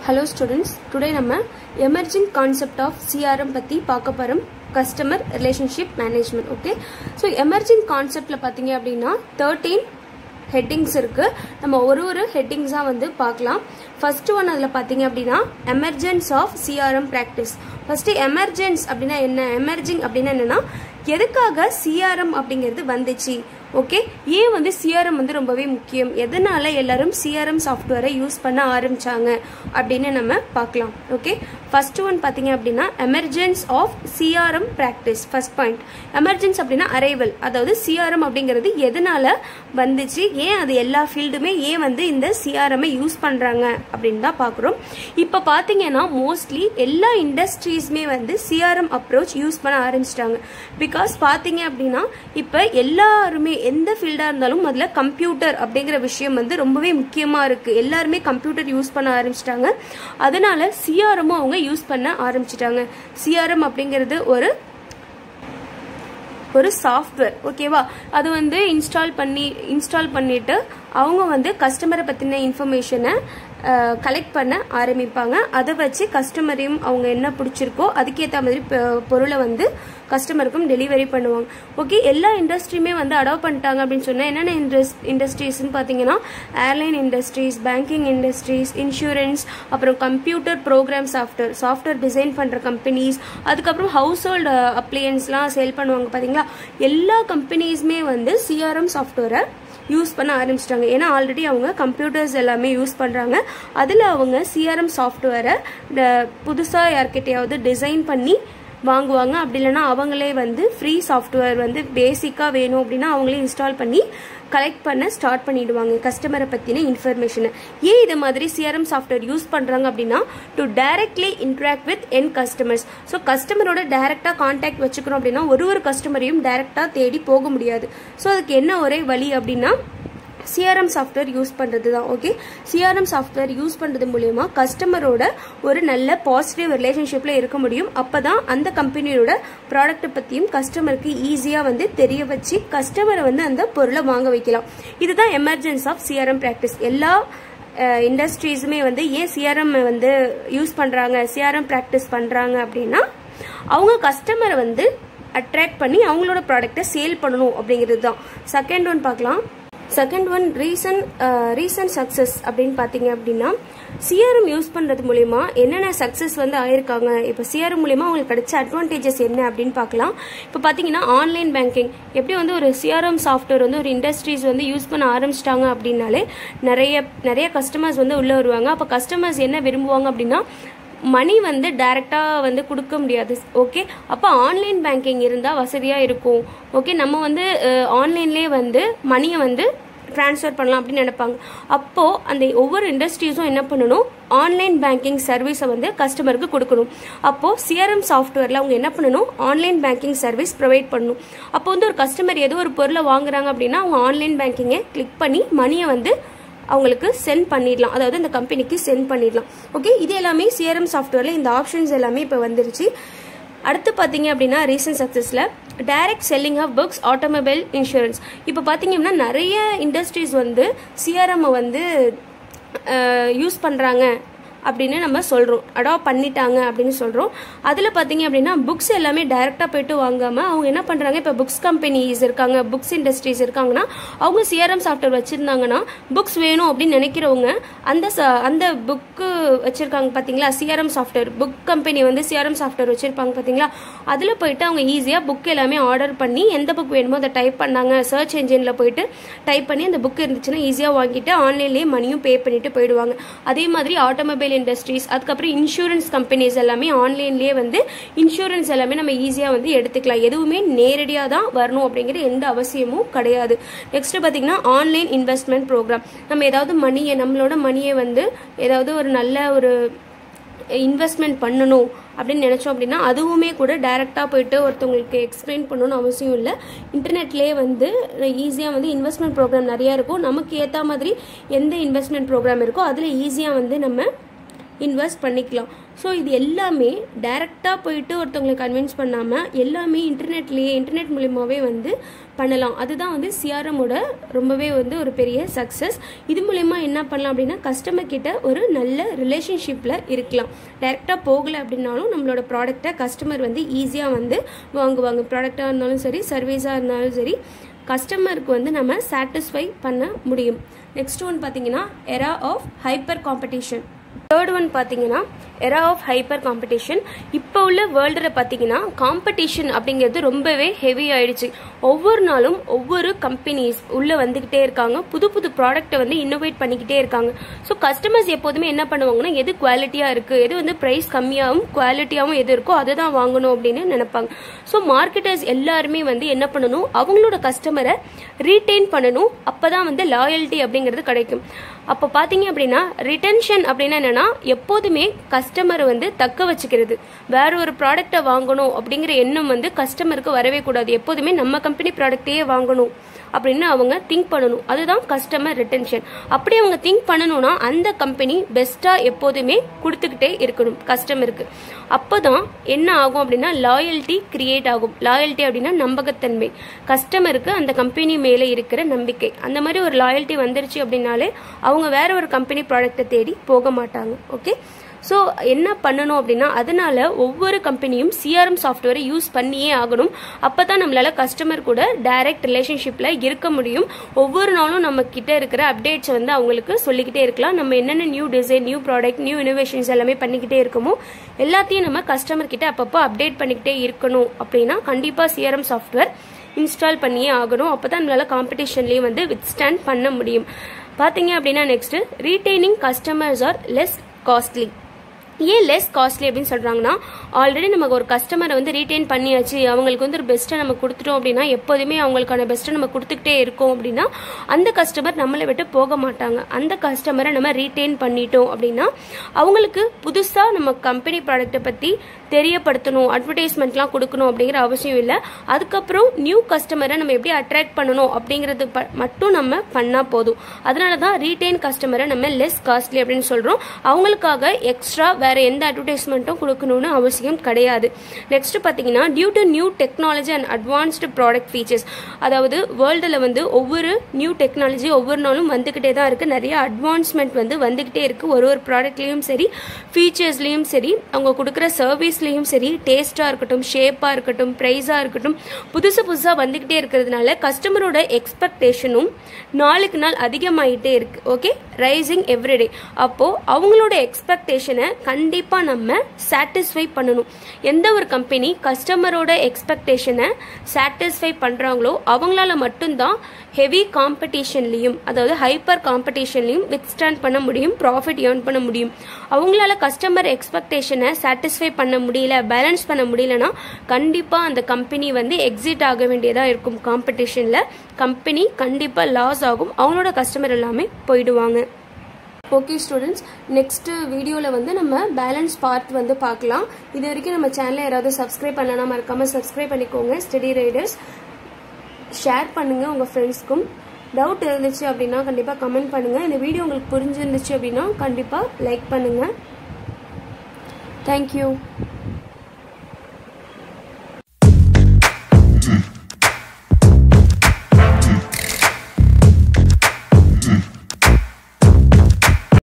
hello students today நம்ம emerging concept of CRM பற்றி பார்க்க போகிறோம் customer relationship management okay so emerging கான்செப்டில் பார்த்தீங்க அப்படின்னா தேர்ட்டீன் ஹெட்டிங்ஸ் இருக்குது நம்ம ஒரு ஒரு ஹெட்டிங்ஸாக வந்து பார்க்கலாம் ஃபர்ஸ்ட் ஒன் அதில் பார்த்தீங்க அப்படின்னா emergence of CRM practice first emergence அப்படின்னா என்ன எமர்ஜிங் அப்படின்னா என்னென்னா எதுக்காக சிஆர்எம் அப்படிங்கிறது வந்துச்சு ஓகே ஏன் வந்து சிஆர்எம் வந்து ரொம்பவே முக்கியம் எதனால எல்லாரும் சிஆர்எம் சாஃப்ட்வேரை யூஸ் பண்ண ஆரம்பிச்சாங்க அப்படின்னு நம்ம பார்க்கலாம் ஓகே ஃபர்ஸ்ட் ஒன் பார்த்தீங்க அப்படின்னா emergence of CRM practice first point emergence அப்படின்னா அரைவல் அதாவது சிஆர்எம் அப்படிங்கிறது எதனால வந்துச்சு ஏன் அது எல்லா ஃபீல்டுமே ஏன் வந்து இந்த சிஆர்எம்ஐ யூஸ் பண்ணுறாங்க அப்படின்னு தான் பார்க்குறோம் இப்போ பார்த்தீங்கன்னா மோஸ்ட்லி எல்லா இண்டஸ்ட்ரீஸுமே வந்து சிஆர்எம் அப்ரோச் யூஸ் பண்ண ஆரம்பிச்சிட்டாங்க பிகாஸ் பார்த்தீங்க அப்படின்னா இப்போ எல்லாருமே எந்த ஃபீல்டாக இருந்தாலும் முதல்ல கம்ப்யூட்டர் அப்படிங்கிற விஷயம் வந்து ரொம்பவே முக்கியமாக இருக்குது எல்லாருமே கம்ப்யூட்டர் யூஸ் பண்ண ஆரம்பிச்சிட்டாங்க அதனால சிஆர்எம்மும் அவங்க யூஸ் பண்ண ஆரம்பிச்சிட்டாங்க சிஆர்எம் அப்படிங்கிறது ஒரு ஒரு சாஃப்ட்வேர் ஓகேவா அது வந்து இன்ஸ்டால் பண்ணி இன்ஸ்டால் பண்ணிட்டு அவங்க வந்து கஸ்டமரை பற்றின இன்ஃபர்மேஷனை கலெக்ட் பண்ண ஆரம்பிப்பாங்க அதை வச்சு கஸ்டமரையும் அவங்க என்ன பிடிச்சிருக்கோ அதுக்கேற்ற மாதிரி பொருளை வந்து கஸ்டமருக்கும் டெலிவரி பண்ணுவாங்க ஓகே எல்லா இண்டஸ்ட்ரியுமே வந்து அடாப்ட் பண்ணிட்டாங்க அப்படின்னு சொன்னால் என்னென்ன இண்டஸ் இண்டஸ்ட்ரீஸ்னு பார்த்தீங்கன்னா airline industries banking industries insurance அப்புறம் computer program software software design பண்ணுற கம்பெனிஸ் அதுக்கப்புறம் ஹவுஸ் ஹோல்டு அப்ளையன்ஸ்லாம் சேல் பண்ணுவாங்க பார்த்தீங்களா எல்லா கம்பெனிஸுமே வந்து சிஆர்எம் சாஃப்ட்வேரை யூஸ் பண்ண ஆரம்பிச்சிட்டாங்க ஏன்னா ஆல்ரெடி அவங்க கம்ப்யூட்டர்ஸ் எல்லாமே யூஸ் பண்ணுறாங்க அதில் அவங்க சிஆர்எம் சாஃப்ட்வேரை புதுசாக யார்கிட்டையாவது டிசைன் பண்ணி வாங்குவாங்க அப்படி இல்லைன்னா அவங்களே வந்து ஃப்ரீ சாஃப்ட்வேர் வந்து பேசிக்காக வேணும் அப்படின்னா அவங்களே இன்ஸ்டால் பண்ணி கலெக்ட் பண்ண ஸ்டார்ட் பண்ணிடுவாங்க கஸ்டமரை பற்றின இன்ஃபர்மேஷனை ஏன் இது மாதிரி சிஆர்எம் சாஃப்ட்வேர் யூஸ் பண்ணுறாங்க அப்படின்னா டு டைரக்ட்லி இன்ட்ராக்ட் வித் என் கஸ்டமர்ஸ் ஸோ கஸ்டமரோட டைரெக்டாக கான்டாக்ட் வச்சுக்கிறோம் அப்படின்னா ஒரு ஒரு கஸ்டமரையும் டைரெக்டாக தேடி போக முடியாது ஸோ அதுக்கு என்ன ஒரே வழி அப்படின்னா சிஆர்எம் சாஃப்ட்வேர் யூஸ் பண்ணுறது தான் ஓகே சிஆர்எம் சாஃப்ட்வேர் யூஸ் பண்ணுறது மூலயமா கஸ்டமரோட ஒரு நல்ல பாசிட்டிவ் ரிலேஷன்ஷிப்பில் இருக்க முடியும் அப்போ தான் அந்த கம்பெனியோட ப்ராடக்ட்டை பற்றியும் கஸ்டமருக்கு ஈஸியாக வந்து தெரிய வச்சு கஸ்டமரை வந்து அந்த பொருளை வாங்க வைக்கலாம் இதுதான் எமர்ஜென்ஸ் ஆஃப் சிஆர்எம் ப்ராக்டிஸ் எல்லா இண்டஸ்ட்ரீஸுமே வந்து ஏன் சிஆர்எம் வந்து யூஸ் பண்ணுறாங்க சிஆர்எம் ப்ராக்டிஸ் பண்ணுறாங்க அப்படின்னா அவங்க கஸ்டமரை வந்து அட்ராக்ட் பண்ணி அவங்களோட ப்ராடக்டை சேல் பண்ணணும் அப்படிங்கிறது தான் செகண்ட் ஒன் பார்க்கலாம் second one reason reason success அப்படின்னு பார்த்தீங்க அப்படின்னா சிஆர்எம் யூஸ் பண்ணுறது மூலயமா என்னென்ன சக்ஸஸ் வந்து ஆயிருக்காங்க இப்போ சிஆர்எம் மூலயமா அவங்களுக்கு கிடைச்ச அட்வான்டேஜஸ் என்ன அப்படின்னு பார்க்கலாம் இப்போ பார்த்தீங்கன்னா ஆன்லைன் பேங்கிங் எப்படி வந்து ஒரு சிஆர்எம் சாஃப்ட்வேர் வந்து ஒரு இண்டஸ்ட்ரீஸ் வந்து யூஸ் பண்ண ஆரம்பிச்சிட்டாங்க அப்படின்னாலே நிறைய நிறைய கஸ்டமர்ஸ் வந்து உள்ளே வருவாங்க அப்போ கஸ்டமர்ஸ் என்ன விரும்புவாங்க அப்படின்னா மணி வந்து டைரெக்டாக வந்து கொடுக்க முடியாது ஓகே அப்போ ஆன்லைன் பேங்கிங் இருந்தால் வசதியாக இருக்கும் ஓகே நம்ம வந்து ஆன்லைன்லேயே வந்து மணியை வந்து ட்ரான்ஸ்ஃபர் பண்ணலாம் அப்படின்னு நினைப்பாங்க அப்போது அந்த ஒவ்வொரு இண்டஸ்ட்ரீஸும் என்ன பண்ணணும் ஆன்லைன் பேங்கிங் சர்வீஸை வந்து கஸ்டமருக்கு கொடுக்கணும் அப்போது சிஆர்எம் சாஃப்ட்வேரில் அவங்க என்ன பண்ணணும் ஆன்லைன் பேங்கிங் சர்வீஸ் ப்ரொவைட் பண்ணணும் அப்போ வந்து ஒரு கஸ்டமர் ஏதோ ஒரு பொருளை வாங்குறாங்க அப்படின்னா அவங்க ஆன்லைன் பேங்கிங்கை கிளிக் பண்ணி மணியை வந்து அவங்களுக்கு சென்ட் பண்ணிடலாம் அதாவது இந்த கம்பெனிக்கு சென்ட் பண்ணிடலாம் ஓகே இது எல்லாமே சிஆர்எம் சாஃப்ட்வேரில் இந்த ஆப்ஷன்ஸ் எல்லாமே இப்போ வந்துருச்சு அடுத்து பார்த்தீங்க அப்படின்னா ரீசன்ட் சக்ஸஸில் direct selling of books automobile insurance இப்போ பார்த்தீங்க அப்படின்னா நிறைய இண்டஸ்ட்ரீஸ் வந்து சிஆர்எம்மை வந்து யூஸ் பண்ணுறாங்க அப்படின்னு நம்ம சொல்கிறோம் அடாப்ட் பண்ணிட்டாங்க அப்படின்னு சொல்கிறோம் அதில் பார்த்தீங்க அப்படின்னா புக்ஸ் எல்லாமே டைரெக்டாக போயிட்டு வாங்காமல் அவங்க என்ன பண்ணுறாங்க இப்போ புக்ஸ் கம்பெனிஸ் இருக்காங்க புக்ஸ் இண்டஸ்ட்ரீஸ் இருக்காங்கன்னா அவங்க சிஆர்எம் சாஃப்ட்வேர் வச்சுருந்தாங்கன்னா புக்ஸ் வேணும் அப்படின்னு நினைக்கிறவங்க அந்த அந்த புக்கு வச்சுருக்காங்க பார்த்தீங்களா சிஆர்எம் சாஃப்ட்வேர் புக் கம்பெனி வந்து சிஆர்எம் சாஃப்ட்வேர் வச்சுருப்பாங்க பார்த்தீங்களா அதில் போயிட்டு அவங்க ஈஸியாக புக் எல்லாமே ஆர்டர் பண்ணி எந்த புக் வேணுமோ அதை டைப் பண்ணாங்க சர்ச் என்ஜினில் போயிட்டு டைப் பண்ணி அந்த புக் இருந்துச்சுன்னா ஈஸியாக வாங்கிட்டு ஆன்லைன்லேயே மணியும் பே பண்ணிட்டு போயிடுவாங்க அதே மாதிரி ஆட்டோமொபைல் இண்டஸ்ட்ரீஸ் அதுக்கப்புறம் இன்சூரன்ஸ் கம்பெனிஸ் எல்லாமே ஆன்லைன்லேயே வந்து இன்சூரன்ஸ் எல்லாமே நம்ம ஈஸியாக வந்து எடுத்துக்கலாம் எதுவுமே நேரடியாக தான் வரணும் அப்படிங்கிற எந்த அவசியமும் கிடையாது நெக்ஸ்ட் பார்த்தீங்கன்னா ஆன்லைன் இன்வெஸ்ட்மெண்ட் ப்ரோக்ராம் நம்ம ஏதாவது மணியை நம்மளோட மணியை வந்து ஏதாவது ஒரு நல்ல ஒரு இன்வெஸ்ட்மெண்ட் பண்ணணும் அப்படின்னு நினச்சோம் அப்படின்னா அதுவுமே கூட டைரெக்டாக போயிட்டு ஒருத்தவங்களுக்கு எக்ஸ்பிளைன் பண்ணணும்னு அவசியம் இல்லை இன்டர்நெட்லேயே வந்து ஈஸியாக வந்து இன்வெஸ்ட்மெண்ட் ப்ரோக்ராம் நிறையா இருக்கும் நமக்கு ஏற்ற மாதிரி எந்த இன்வெஸ்ட்மெண்ட் ப்ரோக்ராம் இருக்கோ அதில் ஈஸியாக வந்து நம்ம இன்வெஸ்ட் பண்ணிக்கலாம் ஸோ இது எல்லாமே டைரெக்டாக போயிட்டு ஒருத்தவங்களை கன்வின்ஸ் பண்ணாமல் எல்லாமே இன்டர்நெட்லேயே இன்டர்நெட் மூலியமாகவே வந்து பண்ணலாம் அதுதான் வந்து சிஆர்எம்மோட ரொம்பவே வந்து ஒரு பெரிய சக்ஸஸ் இது மூலயமா என்ன பண்ணலாம் அப்படின்னா கஸ்டமர் கிட்ட ஒரு நல்ல ரிலேஷன்ஷிப்பில் இருக்கலாம் டைரெக்டாக போகலை அப்படின்னாலும் நம்மளோட ப்ராடக்டை கஸ்டமர் வந்து ஈஸியாக வந்து வாங்குவாங்க ப்ராடக்டாக இருந்தாலும் சரி சர்வீஸாக இருந்தாலும் சரி கஸ்டமருக்கு வந்து நம்ம சாட்டிஸ்ஃபை பண்ண முடியும் நெக்ஸ்ட் ஒன் பார்த்தீங்கன்னா era of hyper competition third one பார்த்தீங்கன்னா எரா ஆஃப் ஹைப்பர் காம்படிஷன் இப்போ உள்ள வேர்ல்டில் பார்த்தீங்கன்னா காம்படிஷன் அப்படிங்கிறது ரொம்பவே ஹெவி ஆயிடுச்சு ஒவ்வொரு நாளும் ஒவ்வொரு கம்பெனிஸ் உள்ளே வந்துக்கிட்டே இருக்காங்க புது புது ப்ராடக்ட்டை வந்து இன்னோவேட் பண்ணிக்கிட்டே இருக்காங்க ஸோ கஸ்டமர்ஸ் எப்போதுமே என்ன பண்ணுவாங்கன்னா எது குவாலிட்டியாக இருக்குது எது வந்து ப்ரைஸ் கம்மியாகவும் குவாலிட்டியாகவும் எது இருக்கோ அதை தான் வாங்கணும் அப்படின்னு நினைப்பாங்க ஸோ மார்க்கெட்டர்ஸ் எல்லாருமே வந்து என்ன பண்ணணும் அவங்களோட கஸ்டமரை ரீட்டைன் பண்ணணும் அப்போ தான் வந்து லாயல்ட்டி அப்படிங்கிறது கிடைக்கும் அப்போ பார்த்தீங்க அப்படின்னா ரிட்டென்ஷன் அப்படின்னா என்னன்னா எப்போதுமே கஸ்டமரை வந்து தக்க வச்சுக்கிறது வேற ஒரு ப்ராடக்டை வாங்கணும் அப்படிங்கிற எண்ணம் வந்து கஸ்டமருக்கு வரவே கூடாது எப்போதுமே நம்ம கம்பெனி ப்ராடக்டையே வாங்கணும் அப்படின்னு அவங்க திங்க் பண்ணணும் அதுதான் கஸ்டமர் ரிட்டென்ஷன் அப்படி அவங்க திங்க் பண்ணணும்னா அந்த கம்பெனி பெஸ்ட்டாக எப்போதுமே கொடுத்துக்கிட்டே இருக்கணும் கஸ்டமருக்கு அப்போதான் என்ன ஆகும் அப்படின்னா லாயல்ட்டி கிரியேட் ஆகும் லாயல்ட்டி அப்படின்னா நம்பகத்தன்மை கஸ்டமருக்கு அந்த கம்பெனி மேலே இருக்கிற நம்பிக்கை அந்த மாதிரி ஒரு லாயல்ட்டி வந்துருச்சு அப்படின்னாலே அவங்க வேற ஒரு கம்பெனி ப்ராடக்ட்டை தேடி போக மாட்டாங்க ஓகே ஸோ என்ன பண்ணணும் அப்படின்னா அதனால ஒவ்வொரு கம்பெனியும் சிஆர்எம் சாஃப்ட்வேரை யூஸ் பண்ணியே ஆகணும் அப்போ தான் நம்மளால கஸ்டமர் கூட டைரக்ட் ரிலேஷன்ஷிப்பில் இருக்க முடியும் ஒவ்வொரு நாளும் நம்ம கிட்ட இருக்கிற அப்டேட்ஸை வந்து அவங்களுக்கு சொல்லிக்கிட்டே இருக்கலாம் நம்ம என்னென்ன new design new product new innovations எல்லாமே பண்ணிக்கிட்டே இருக்கமோ எல்லாத்தையும் நம்ம கஸ்டமர் கிட்ட அப்பப்போ அப்டேட் பண்ணிக்கிட்டே இருக்கணும் அப்படின்னா கண்டிப்பாக சிஆர்எம் சாஃப்ட்வேர் இன்ஸ்டால் பண்ணியே ஆகணும் அப்போ தான் நம்மளால காம்படிஷன்லேயும் வந்து வித் ஸ்டாண்ட் பண்ண முடியும் பார்த்தீங்க அப்படின்னா next retaining customers are less costly ஏன் லெஸ் காஸ்ட்லி அப்படின்னு சொல்றாங்கன்னா ஆல்ரெடி நமக்கு ஒரு கஸ்டமரை வந்து ரீட்டைன் பண்ணியாச்சு அவங்களுக்கு வந்து ஒரு பெஸ்ட்டை நம்ம கொடுத்துட்டோம் அப்படின்னா எப்போதுமே அவங்களுக்கான பெஸ்ட்டை நம்ம கொடுத்துக்கிட்டே இருக்கோம் அப்படின்னா அந்த கஸ்டமர் நம்மளை விட்டு போக மாட்டாங்க அந்த கஸ்டமரை நம்ம ரீட்டைன் பண்ணிட்டோம் அப்படின்னா அவங்களுக்கு புதுசாக நம்ம கம்பெனி ப்ராடக்ட்டை பற்றி தெரியப்படுத்தணும் அட்வர்டைஸ்மெண்ட்லாம் கொடுக்கணும் அப்படிங்கிற அவசியம் இல்லை அதுக்கப்புறம் நியூ கஸ்டமரை நம்ம எப்படி அட்ராக்ட் பண்ணணும் அப்படிங்கிறது ப- மட்டும் நம்ம பண்ணால் போதும் அதனால தான் ரீட்டைன் கஸ்டமரை நம்ம லெஸ் காஸ்ட்லி அப்படின்னு சொல்கிறோம் அவங்களுக்காக எக்ஸ்ட்ரா வேற எந்த அட்வர்டைஸ்மெண்ட்டும் கொடுக்கணும்னு அவசியம் கிடையாது நெக்ஸ்ட் பார்த்தீங்கன்னா due to new technology and advanced product features அதாவது வேர்ல்டில் வந்து ஒவ்வொரு நியூ டெக்னாலஜி ஒவ்வொரு நாளும் வந்துக்கிட்டே தான் இருக்குது நிறைய அட்வான்ஸ்மெண்ட் வந்து வந்துக்கிட்டே இருக்குது ஒரு ஒரு ப்ராடக்ட்லேயும் சரி ஃபீச்சர்ஸ்லேயும் சரி அவங்க கொடுக்குற சர்வீஸ்லேயும் சரி டேஸ்ட்டாக இருக்கட்டும் ஷேப்பாக இருக்கட்டும் ப்ரைஸாக இருக்கட்டும் புதுசு புதுசாக வந்துக்கிட்டே இருக்கிறதுனால கஸ்டமரோட எக்ஸ்பெக்டேஷனும் நாளுக்கு நாள் அதிகமாயிட்டே இருக்கு ஓகே ரைசிங் எவ்ரிடே அப்போ அவங்களோட எக்ஸ்பெக்டேஷனை கண்டிப்பா நம்ம சாட்டிஸ்ஃபை பண்ணணும் எந்த ஒரு கம்பெனி கஸ்டமரோட எக்ஸ்பெக்டேஷனை சாட்டிஸ்ஃபை பண்றாங்களோ அவங்களால மட்டும்தான் ஹெவி காம்படிஷன்லையும் அதாவது ஹைப்பர் காம்படிஷன்லையும் வித் ஸ்டாண்ட் பண்ண முடியும் ப்ராஃபிட் ஏர்ன் பண்ண முடியும் அவங்களால கஸ்டமர் எக்ஸ்பெக்டேஷனை சாட்டிஸ்ஃபை பண்ண முடியல பேலன்ஸ் பண்ண முடியலனா கண்டிப்பா அந்த கம்பெனி வந்து எக்ஸிட் ஆக வேண்டியதா இருக்கும் காம்படிஷன்ல கம்பெனி கண்டிப்பா லாஸ் ஆகும் அவங்களோட கஸ்டமர் எல்லாமே போயிடுவாங்க ஓகே ஸ்டூடெண்ட்ஸ் நெக்ஸ்ட் வீடியோவில் வந்து நம்ம பேலன்ஸ் பார்ட் வந்து பார்க்கலாம் இது வரைக்கும் நம்ம சேனலை யாராவது சப்ஸ்கிரைப் பண்ணலாம் மறக்காம சப்ஸ்கிரைப் பண்ணிக்கோங்க ஸ்டடி ரைடர்ஸ் ஷேர் பண்ணுங்க உங்கள் ஃப்ரெண்ட்ஸ்க்கும் டவுட் இருந்துச்சு அப்படின்னா கண்டிப்பாக கமெண்ட் பண்ணுங்க இந்த வீடியோ உங்களுக்கு புரிஞ்சிருந்துச்சு அப்படின்னா கண்டிப்பாக லைக் பண்ணுங்க தேங்க்யூ